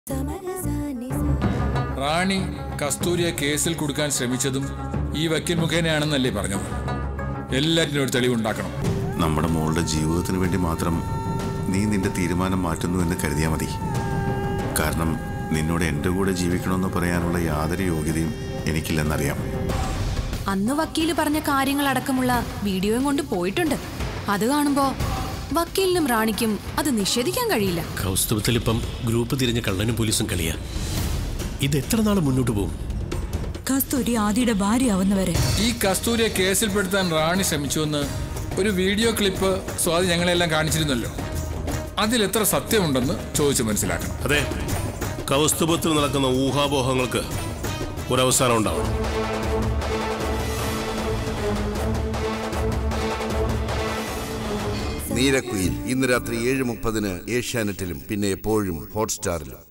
റാണി കസ്തൂരിയെ കേസിൽ കൊടുക്കാൻ ശ്രമിച്ചതും ഈ വക്കീൽ മുഖേനയാണെന്നല്ലേ പറഞ്ഞത് എല്ലാറ്റിനും ഒരു തെളിവുണ്ടാക്കണം നമ്മുടെ മോളുടെ ജീവിതത്തിന് വേണ്ടി മാത്രം നീ നിന്റെ തീരുമാനം മാറ്റുന്നു എന്ന് കരുതിയാൽ മതി കാരണം നിന്നോട് എൻ്റെ കൂടെ ജീവിക്കണമെന്ന് പറയാനുള്ള യാതൊരു യോഗ്യതയും എനിക്കില്ലെന്നറിയാം അന്ന് വക്കീല് പറഞ്ഞ കാര്യങ്ങളടക്കമുള്ള വീഡിയോയും കൊണ്ട് പോയിട്ടുണ്ട് അത് കാണുമ്പോ വക്കീലിനും റാണിക്കും അത് നിഷേധിക്കാൻ കഴിയില്ല കൗസ്തവത്തിൽ ഇപ്പം ഗ്രൂപ്പ് തിരിഞ്ഞ കള്ളനും പോലീസും കളിയാ ഇത് എത്ര നാൾ മുന്നോട്ട് പോകും കസ്തൂരി ആദിയുടെ ഭാര്യയാവുന്നവരെ ഈ കസ്തൂരിയെ കേസിൽപ്പെടുത്താൻ റാണി ശ്രമിച്ചുവെന്ന് ഒരു വീഡിയോ ക്ലിപ്പ് സ്വാതി ഞങ്ങളെല്ലാം കാണിച്ചിരുന്നല്ലോ അതിൽ എത്ര സത്യമുണ്ടെന്ന് ചോദിച്ച് മനസ്സിലാക്കണം അതെ കൗസ്തുഭത്തിൽ നടക്കുന്ന ഊഹാപോഹങ്ങൾക്ക് ഒരവസാനം ഉണ്ടാവണം നീരക്കുയിൽ ഇന്ന് രാത്രി ഏഴ് മുപ്പതിന് ഏഷ്യാനെറ്റിലും പിന്നെ എപ്പോഴും ഹോട്ട്സ്റ്റാറിലും